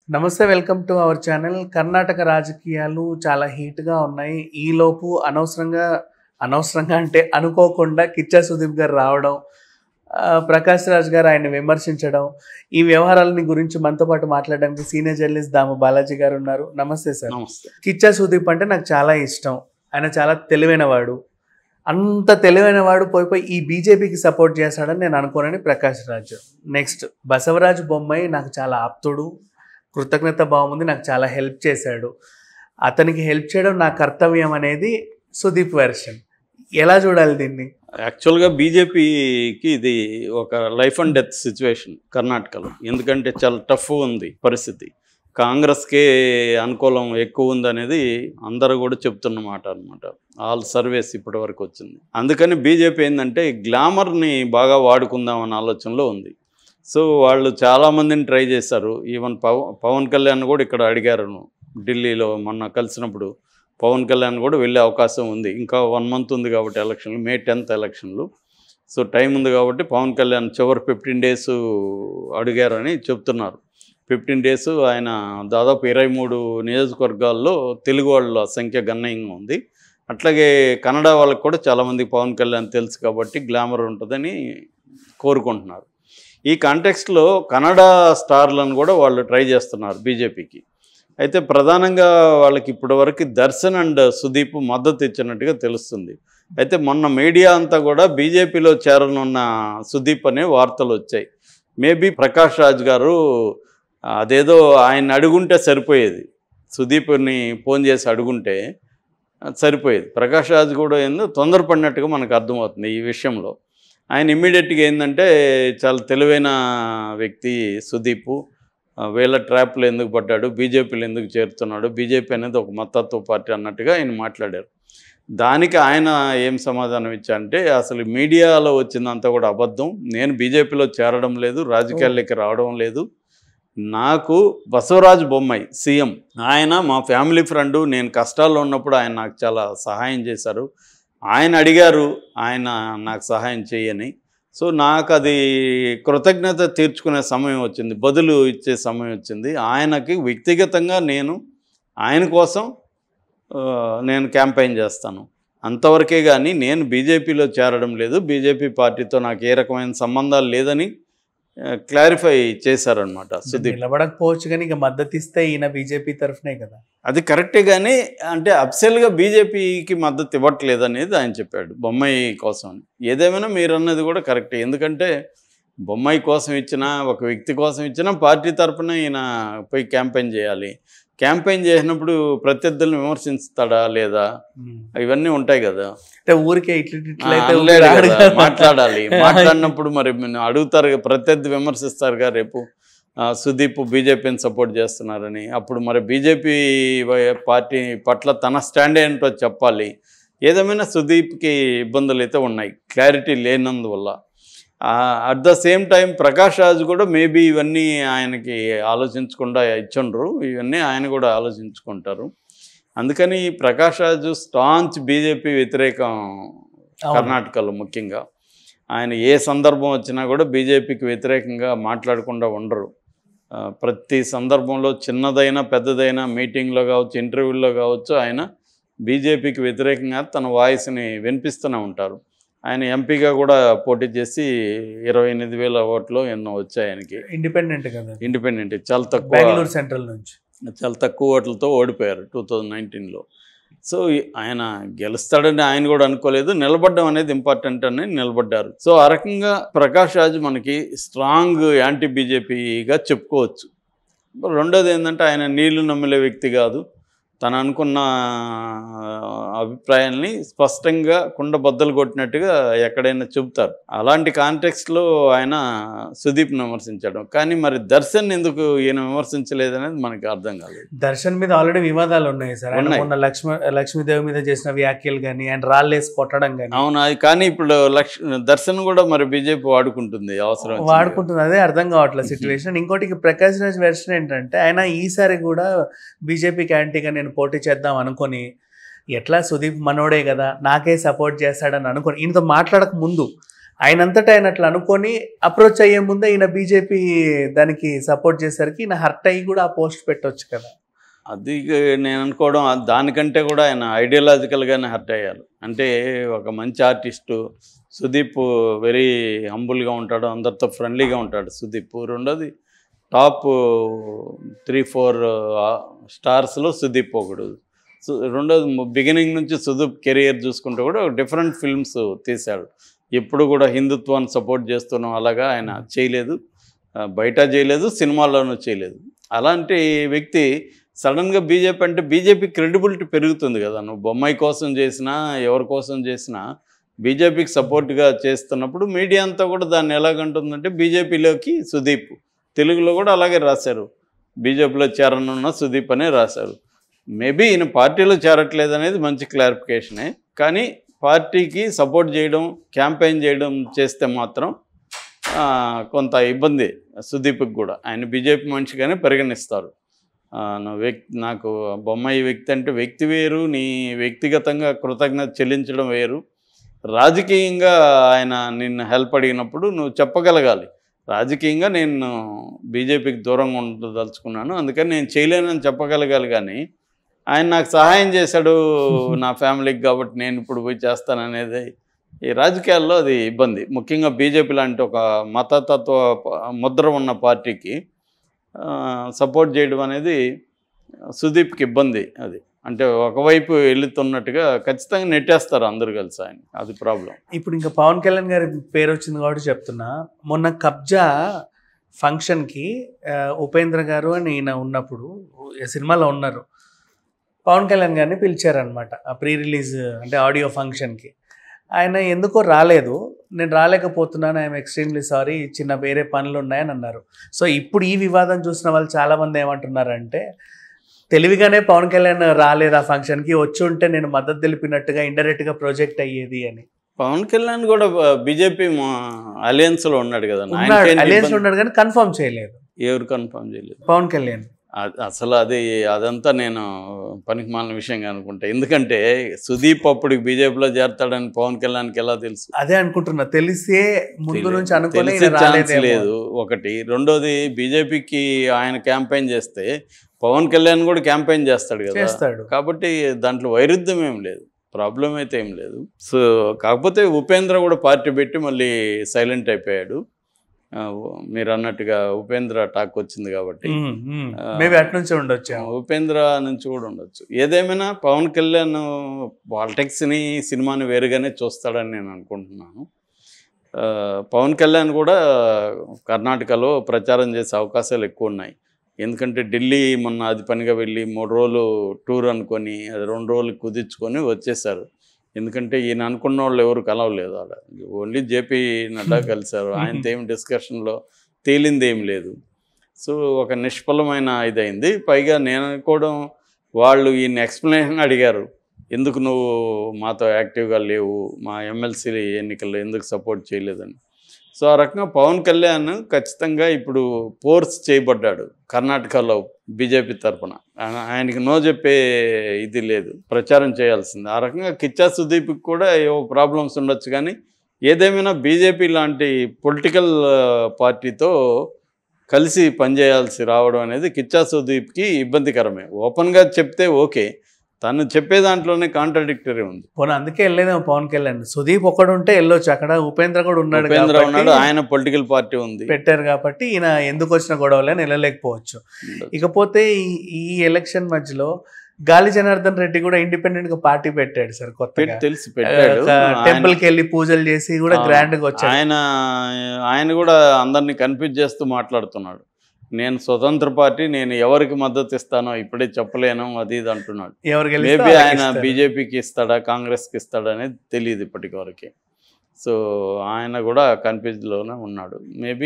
నమస్తే welcome to our channel Karnataka రాజకీయాలు చాలా హీట్గా ఉన్నాయి ఈలోపు అనవసరంగా అనవసరంగా అంటే అనుకోకుండా కిచ్చా సుదీప్ గారు రావడం ఆ, ప్రకాష్ రాజ్ గారు ఆయన విమర్శించడం ఈ వ్యవహారాలని గురించి మనతో పాటు మాట్లాడడానికి సీనియర్ జర్నలిస్ట్ దాము బాలాజీ గారు ఉన్నారు నమస్తే సార్ నమస్తే కిచ్చా సుదీప్ అంటే నాకు చాలా ఇష్టం ఆయన చాలా తెలివైన వాడు అంత తెలివైన వాడు పోయి పోయి ఈ బీజేపీకి సపోర్ట్ చేస్తాడని నేను అనుకోనని ప్రకాష్ రాజ్ నెక్స్ట్ బసవరాజు బొమ్మాయి నాకు చాలా ఆప్తుడు కృతజ్ఞత భావం ఉంది నాకు చాలా హెల్ప్ చేశాడు అతనికి హెల్ప్ చేయడం నా కర్తవ్యం అనేది సుదీప్ వెర్షన్ ఎలా చూడాలి దీన్ని యాక్చువల్గా బీజేపీకి ఇది ఒక లైఫ్ అండ్ డెత్ సిచ్యువేషన్ కర్ణాటకలో ఎందుకంటే చాలా టఫ్ ఉంది పరిస్థితి కాంగ్రెస్కే అనుకూలం ఎక్కువ ఉందనేది అందరూ కూడా చెప్తున్న మాట అనమాట ఆల్ సర్వేస్ ఇప్పటి వరకు వచ్చింది అందుకని బీజేపీ ఏంటంటే గ్లామర్ని బాగా వాడుకుందాం అన్న ఆలోచనలో ఉంది సో వాళ్ళు చాలామందిని ట్రై చేశారు ఈవెన్ పవన్ పవన్ కళ్యాణ్ కూడా ఇక్కడ అడిగారు ఢిల్లీలో మొన్న కలిసినప్పుడు పవన్ కళ్యాణ్ కూడా వెళ్ళే అవకాశం ఉంది ఇంకా వన్ మంత్ ఉంది కాబట్టి ఎలక్షన్లు మే టెన్త్ ఎలక్షన్లు సో టైం ఉంది కాబట్టి పవన్ కళ్యాణ్ చివరి ఫిఫ్టీన్ డేస్ అడిగారని చెప్తున్నారు ఫిఫ్టీన్ డేస్ ఆయన దాదాపు ఇరవై మూడు నియోజకవర్గాల్లో తెలుగు వాళ్ళ సంఖ్య గణనీయంగా ఉంది అట్లాగే కన్నడ వాళ్ళకి కూడా చాలామంది పవన్ కళ్యాణ్ తెలుసు కాబట్టి గ్లామర్ ఉంటుందని కోరుకుంటున్నారు ఈ కాంటెక్స్ట్లో కన్నడ స్టార్లను కూడా వాళ్ళు ట్రై చేస్తున్నారు బీజేపీకి అయితే ప్రధానంగా వాళ్ళకి ఇప్పటివరకు దర్శన్ అండ్ సుదీప్ మద్దతు ఇచ్చినట్టుగా తెలుస్తుంది అయితే మొన్న మీడియా అంతా కూడా బీజేపీలో చేరనున్న సుదీప్ అనే వార్తలు వచ్చాయి మేబీ ప్రకాష్ రాజ్ గారు అదేదో ఆయన అడుగుంటే సరిపోయేది సుదీప్ని ఫోన్ చేసి అడుగుంటే సరిపోయేది ప్రకాష్ రాజ్ కూడా ఏందో తొందరపడినట్టుగా మనకు అర్థమవుతుంది ఈ విషయంలో ఆయన ఇమ్మీడియట్గా ఏంటంటే చాలా తెలివైన వ్యక్తి సుదీప్ ఆ, వీళ్ళ ట్రాప్లో ఎందుకు పడ్డాడు బీజేపీలో ఎందుకు చేరుతున్నాడు బీజేపీ అనేది ఒక మతత్వ పార్టీ అన్నట్టుగా ఆయన మాట్లాడారు దానికి ఆయన ఏం సమాధానం ఇచ్చారంటే అసలు మీడియాలో వచ్చిందంతా కూడా అబద్ధం నేను బీజేపీలో చేరడం లేదు రాజకీయాల్లోకి రావడం లేదు నాకు బసవరాజు బొమ్మాయి సీఎం ఆయన మా ఫ్యామిలీ ఫ్రెండ్ నేను కష్టాల్లో ఉన్నప్పుడు ఆయన నాకు చాలా సహాయం చేశారు ఆయన అడిగారు ఆయన నాకు సహాయం చేయని సో నాకు అది కృతజ్ఞత తీర్చుకునే సమయం వచ్చింది బదులు ఇచ్చే సమయం వచ్చింది ఆయనకి వ్యక్తిగతంగా నేను ఆయన కోసం ఆ, నేను క్యాంపెయిన్ చేస్తాను అంతవరకే కానీ నేను బీజేపీలో చేరడం లేదు బీజేపీ పార్టీతో నాకు ఏ రకమైన సంబంధాలు లేదని క్లారిఫై చేశారనమాట సుదీప్ నిలబడకపోవచ్చు కానీ ఇక మద్దతు ఇస్తే ఈయన బీజేపీ తరఫునే కదా అది కరెక్టే కానీ అంటే అఫ్సెల్గా బీజేపీకి మద్దతు ఇవ్వట్లేదు అనేది ఆయన చెప్పాడు బొమ్మాయి కోసం అని ఏదేమైనా మీరు అన్నది కూడా కరెక్టే ఎందుకంటే బొమ్మాయి కోసం ఇచ్చినా ఒక వ్యక్తి కోసం ఇచ్చినా పార్టీ తరపున ఈయన పోయి క్యాంపెయిన్ చేయాలి క్యాంపెయిన్ చేసినప్పుడు ప్రత్యర్థులను విమర్శిస్తాడా లేదా ఇవన్నీ ఉంటాయి కదా అంటే ఊరికే ఇట్లా ఆ, ఇట్లయితే అనలేడు రాడు కదా, కదా. మాట్లాడాలి మాట్లాడినప్పుడు మరి మీరు అడుగుతారు కదా, ప్రత్యర్థి విమర్శిస్తారుగా రేపు ఆ, సుదీప్ బీజేపీని సపోర్ట్ చేస్తున్నారని అప్పుడు మరి బీజేపీ పార్టీ పట్ల తన స్టాండ్ ఏంటో చెప్పాలి ఏదేమైనా సుదీప్కి ఇబ్బందులు అయితే ఉన్నాయి క్లారిటీ లేనందువల్ల at the same time Prakash Raj కూడా మేబీ ఇవన్నీ ఆయనకి ఆలోచించకుండా ఇచ్చుండ్రు ఇవన్నీ ఆయన కూడా ఆలోచించుకుంటారు అందుకని ప్రకాష్ రాజు స్టాంచ్ బీజేపీ వ్యతిరేకం అవును. కర్ణాటకలో ముఖ్యంగా ఆయన ఏ సందర్భం వచ్చినా కూడా బీజేపీకి వ్యతిరేకంగా మాట్లాడకుండా ఉండరు ఆ, ప్రతి సందర్భంలో చిన్నదైనా పెద్దదైనా మీటింగ్లో కావచ్చు ఇంటర్వ్యూల్లో కావచ్చు ఆయన బీజేపీకి వ్యతిరేకంగా తన వాయిస్ని వినిపిస్తూనే ఉంటారు ఆయన ఎంపీగా కూడా పోటీ చేసి ఇరవై ఎనిమిది వేల ఓట్లు ఎన్నో వచ్చాయి ఆయనకి ఇండిపెండెంట్ కదా ఇండిపెండెంట్ చాలా తక్కువ బెంగళూరు సెంట్రల్ నుంచి చాలా తక్కువ ఓట్లతో ఓడిపోయారు టూ థౌజండ్ నైన్టీన్లో సో ఈ- ఆయన గెలుస్తాడని ఆయన కూడా అనుకోలేదు నిలబడడం అనేది ఇంపార్టెంట్ అని నిలబడ్డారు సో ఆ రకంగా ప్రకాష్ రాజ్ మనకి స్ట్రాంగ్ యాంటీ బీజేపీగా చెప్పుకోవచ్చు రెండోది ఏంటంటే ఆయన నీళ్లు నమ్మలే వ్యక్తి కాదు తను అనుకున్న అభిప్రాయాల్ని స్పష్టంగా కుండ బద్దలు కొట్టినట్టుగా ఎక్కడైనా చెబుతారు అలాంటి కాంటెక్స్ట్లో ఆయన సుదీప్ని విమర్శించాడు కానీ మరి దర్శన్ ఎందుకు ఈయన విమర్శించలేదనేది మనకి అర్థం కాలేదు దర్శన్ మీద ఆల్రెడీ వివాదాలు ఉన్నాయి సార్ ఆయన ఉన్నాయి. మొన్న లక్ష్మ లక్ష్మీదేవి మీద చేసిన వ్యాఖ్యలు కానీ ఆయన రాళ్ళేసి కొట్టడం కానీ అవును అది కానీ ఇప్పుడు లక్ష దర్శన్ కూడా మరి బీజేపీ వాడుకుంటుంది అవసరం వచ్చింది. వాడుకుంటుంది అదే అర్థం కావట్లేదు సిచ్యువేషన్ ఇంకోటి ఇక ప్రకాష్ రాజ్ వెర్షన్ ఏంటంటే ఆయన ఈసారి కూడా బీజేపీకి యాంటీగా నేను పోటీ చేద్దాం అనుకొని ఎట్లా సుదీప్ మనోడే కదా నాకే సపోర్ట్ చేస్తాడని అనుకొని ఈయనతో మాట్లాడక ముందు ఆయనంతటా ఆయన అట్లా అనుకొని అప్రోచ్ అయ్యే ముందే ఈయన బీజేపీ దానికి సపోర్ట్ చేసరికి ఈయన హర్ట్ అయ్యి కూడా ఆ పోస్ట్ పెట్టొచ్చు కదా అది నేను అనుకోవడం అది దానికంటే కూడా ఆయన ఐడియాలజికల్గానే హర్ట్ అయ్యారు అంటే ఒక మంచి ఆర్టిస్టు సుదీప్ వెరీ హంబుల్గా ఉంటాడు అందరితో ఫ్రెండ్లీగా ఉంటాడు సుదీప్ రెండోది టాప్ త్రీ ఫోర్ స్టార్స్లో సుదీప్ ఒకడు సు- రెండోది బిగినింగ్ నుంచి సుదీప్ కెరియర్ చూసుకుంటే కూడా డిఫరెంట్ ఫిల్మ్స్ తీశాడు ఎప్పుడు కూడా హిందుత్వాన్ని సపోర్ట్ చేస్తున్నాం అలాగా ఆయన చేయలేదు ఆ, బయట చేయలేదు సినిమాల్లోనూ చేయలేదు అలాంటి వ్యక్తి సడన్గా బీజేపీ అంటే బీజేపీ క్రెడిబిలిటీ పెరుగుతుంది కదా నువ్వు బొమ్మాయి కోసం చేసినా ఎవరి కోసం చేసినా బీజేపీకి సపోర్ట్గా చేస్తున్నప్పుడు మీడియా అంతా కూడా దాన్ని ఎలాగంటుందంటే బీజేపీలోకి సుదీప్ తెలుగులో కూడా అలాగే రాశారు బీజేపీలో చేరనున్న సుదీప్ అనే రాశారు మేబీ ఈయన పార్టీలో చేరట్లేదు అనేది మంచి క్లారిఫికేషనే కానీ పార్టీకి సపోర్ట్ చేయడం క్యాంపెయిన్ చేయడం చేస్తే మాత్రం ఆ, కొంత ఇబ్బంది సుదీప్కి కూడా ఆయన బీజేపీ మనిషిగానే పరిగణిస్తారు ఆ, నువ్వు వ్యక్తి నాకు బొమ్మాయి వ్యక్తి అంటే వ్యక్తి వేరు నీ వ్యక్తిగతంగా కృతజ్ఞత చెల్లించడం వేరు రాజకీయంగా ఆయన నిన్ను హెల్ప్ అడిగినప్పుడు నువ్వు చెప్పగలగాలి రాజకీయంగా నేను బీజేపీకి దూరంగా ఉండదలుచుకున్నాను అందుకని నేను చేయలేనని చెప్పగలగాలి కానీ ఆయన నాకు సహాయం చేశాడు నా ఫ్యామిలీకి కాబట్టి నేను ఇప్పుడు పోయి చేస్తాననేది ఈ రాజకీయాల్లో అది ఇబ్బంది ముఖ్యంగా బీజేపీ లాంటి ఒక మతతత్వ ప- ముద్ర ఉన్న పార్టీకి సపోర్ట్ చేయడం అనేది సుదీప్కి ఇబ్బంది అది అంటే ఒకవైపు వెళుతున్నట్టుగా ఖచ్చితంగా నెట్టేస్తారు అందరూ కలిసి ఆయన అది ప్రాబ్లం ఇప్పుడు ఇంకా పవన్ కళ్యాణ్ గారి పేరు వచ్చింది కాబట్టి చెప్తున్నా మొన్న కబ్జా ఫంక్షన్కి ఆ, ఉపేంద్ర గారు అని ఈయన ఉన్నప్పుడు ఈ సినిమాలో ఉన్నారు పవన్ కళ్యాణ్ గారిని పిలిచారనమాట ఆ ప్రీ రిలీజ్ అంటే ఆడియో ఫంక్షన్కి ఆయన ఎందుకో రాలేదు నేను రాలేకపోతున్నాను ఐఎమ్ ఎక్స్ట్రీమ్లీ సారీ చిన్న వేరే పనులు ఉన్నాయని అన్నారు సో ఇప్పుడు ఈ వివాదం చూసిన వాళ్ళు చాలామంది ఏమంటున్నారంటే తెలివిగానే పవన్ కళ్యాణ్ రాలేదు ఆ ఫంక్షన్కి వచ్చి ఉంటే నేను మద్దతు తెలిపినట్టుగా ఇండైరెక్ట్గా ప్రొజెక్ట్ అయ్యేది అని పవన్ కళ్యాణ్ కూడా బీజేపీ అలయన్స్లో ఉన్నాడు కదా ఉన్నాడు ఆయనకేంటి అలయన్స్ ఇబ్బంది? ఉన్నాడు కానీ కన్ఫర్మ్ చేయలేదు ఎవరు కన్ఫర్మ్ చేయలేదు పవన్ కళ్యాణ్ అ- అసలు అది అదంతా నేను పనికి మాలిన విషయంగా అనుకుంటా ఎందుకంటే సుదీప్ అప్పుడు బీజేపీలో చేరతాడని పవన్ కళ్యాణ్కి ఎలా తెలుసు అదే అనుకుంటున్నా తెలిసే ముందు తెలియదు. నుంచి అనుకుని తెలిసే ఈయన ఛాన్స్ రాలేదేమో. లేదు ఒకటి రెండోది బీజేపీకి ఆయన క్యాంపెయిన్ చేస్తే పవన్ కళ్యాణ్ కూడా క్యాంపెయిన్ చేస్తాడు కదా చేస్తాడు కాబట్టి దాంట్లో వైరుధ్యం ఏం లేదు ప్రాబ్లం అయితే ఏం లేదు సో కాకపోతే ఉపేంద్ర కూడా పార్టీ పెట్టి మళ్ళీ సైలెంట్ అయిపోయాడు ఆ, మీరు అన్నట్టుగా ఉపేంద్ర టాక్ వచ్చింది కాబట్టి ఆ, మేబీ అటు నుంచి ఉండొచ్చు ఉపేంద్ర నుంచి కూడా ఉండొచ్చు ఏదేమైనా పవన్ కళ్యాణ్ పాలిటిక్స్ని సినిమాని వేరుగానే చూస్తాడని నేను అనుకుంటున్నాను ఆ, పవన్ కళ్యాణ్ కూడా కర్ణాటకలో ప్రచారం చేసే అవకాశాలు ఎక్కువ ఉన్నాయి ఎందుకంటే ఢిల్లీ మొన్న అది పనిగా వెళ్ళి మూడు రోజులు టూర్ అనుకొని అది రెండు రోజులు కుదించుకొని వచ్చేసారు ఎందుకంటే ఈయన అనుకున్న వాళ్ళు ఎవరు కలవలేదు ఆడ ఓన్లీ జేపీ నడ్డా కలిశారు ఆయనతో ఏం డిస్కషన్లో తేలింది ఏం లేదు సో ఒక నిష్ఫలమైన ఇదైంది పైగా నేను అనుకోవడం వాళ్ళు ఈయన ఎక్స్ప్లెనేషన్ అడిగారు ఎందుకు నువ్వు మాతో యాక్టివ్గా లేవు మా ఎమ్మెల్సీ ఎన్నికల్లో ఎందుకు సపోర్ట్ చేయలేదని సో ఆ రకంగా పవన్ కళ్యాణ్ ఖచ్చితంగా ఇప్పుడు ఫోర్స్ చేయబడ్డాడు కర్ణాటకలో బీజేపీ తరఫున ఆయనకి నో చెప్పే ఇది లేదు ప్రచారం చేయాల్సింది ఆ రకంగా కిచ్చా సుదీప్కి కూడా ఏవో ప్రాబ్లమ్స్ ఉండొచ్చు కానీ ఏదేమైనా బీజేపీ లాంటి పొలిటికల్ పార్టీతో కలిసి పనిచేయాల్సి రావడం అనేది కిచ్చా సుదీప్కి ఇబ్బందికరమే ఓపెన్గా చెప్తే ఓకే తను చెప్పే దాంట్లోనే కాంట్రడిక్టరీ ఉంది పోనీ అందుకే వెళ్ళలేదేమో పవన్ కళ్యాణ్ సుదీప్ ఒక్కడు ఉంటే వెళ్ళొచ్చు అక్కడ ఉపేంద్ర కూడా ఉన్నాడు ఉపేంద్ర కాబట్టి ఉన్నాడు ఆయన పొలిటికల్ పార్టీ ఉంది పెట్టారు కాబట్టి ఈయన ఎందుకు వచ్చిన గొడవలని వెళ్ళలేకపోవచ్చు ఇకపోతే ఈ- ఈ ఎలక్షన్ మధ్యలో గాలి జనార్దన్ రెడ్డి కూడా ఇండిపెండెంట్ గా పార్టీ పెట్టాడు సార్ కొత్తగా పెట్టి తెలిసి పెట్టాడు టెంపుల్ ఆయన- కి వెళ్ళి పూజలు చేసి కూడా ఆ, గ్రాండ్ గా వచ్చాడు ఆయన ఆయన కూడా అందరినీ కన్ఫ్యూజ్ చేస్తూ మాట్లాడుతున్నాడు నేను స్వతంత్ర పార్టీ నేను ఎవరికి మద్దతు ఇస్తానో ఇప్పుడే చెప్పలేను అది ఇది అంటున్నాడు ఎవరు గెలిస్తే మేబీ వాళ్ళకి ఆయన ఇస్తారు. బీజేపీకి ఇస్తాడా కాంగ్రెస్కి ఇస్తాడా అనేది తెలియదు ఇప్పటికి వరకే సో ఆయన కూడా కన్ఫ్యూజ్లోనే ఉన్నాడు మేబీ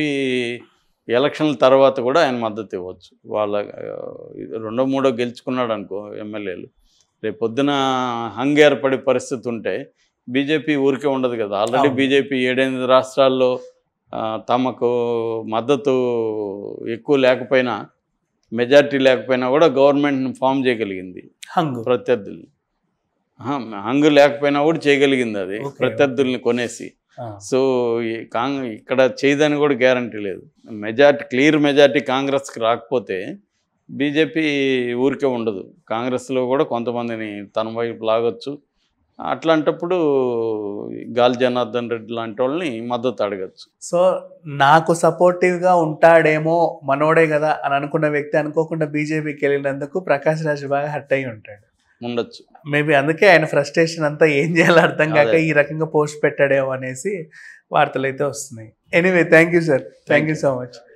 ఎలక్షన్ల తర్వాత కూడా ఆయన మద్దతు ఇవ్వచ్చు వాళ్ళ ఆ, రెండో మూడో గెలుచుకున్నాడు అనుకో ఎమ్మెల్యేలు రేపు పొద్దున హంగ్ ఏర్పడే పరిస్థితి ఉంటే బీజేపీ ఊరికే ఉండదు కదా ఆల్రెడీ అవును. బీజేపీ ఏడెనిమిది రాష్ట్రాల్లో ఆ, తమకు మద్దతు ఎక్కువ లేకపోయినా మెజారిటీ లేకపోయినా కూడా గవర్నమెంట్ని ఫామ్ చేయగలిగింది హంగు ప్రత్యర్థుల్ని ఆహా, హంగు లేకపోయినా కూడా చేయగలిగింది అది Okay. ప్రత్యర్థుల్ని కొనేసి సో ఈ కాంగ్ ఇక్కడ చేయదని కూడా గ్యారంటీ లేదు మెజార్టీ క్లియర్ మెజార్టీ కాంగ్రెస్కి రాకపోతే బీజేపీ ఊరికే ఉండదు కాంగ్రెస్లో కూడా కొంతమందిని తన వైపు లాగొచ్చు అట్లాంటప్పుడు గాలి జనార్దన్ రెడ్డి లాంటి వాళ్ళని మద్దతు అడగచ్చు సో నాకు సపోర్టివ్గా ఉంటాడేమో మనోడే కదా అని అనుకున్న వ్యక్తి అనుకోకుండా బీజేపీకి వెళ్ళినందుకు ప్రకాష్ రాజ్ బాగా హర్ట్ అయి ఉంటాడు ఉండొచ్చు మేబీ అందుకే ఆయన ఫ్రస్ట్రేషన్ అంతా ఏం చేయాలో అర్థం కాక అదే. ఈ రకంగా పోస్ట్ పెట్టాడేమో అనేసి వార్తలు అయితే వస్తున్నాయి anyway thank you sir thank you so much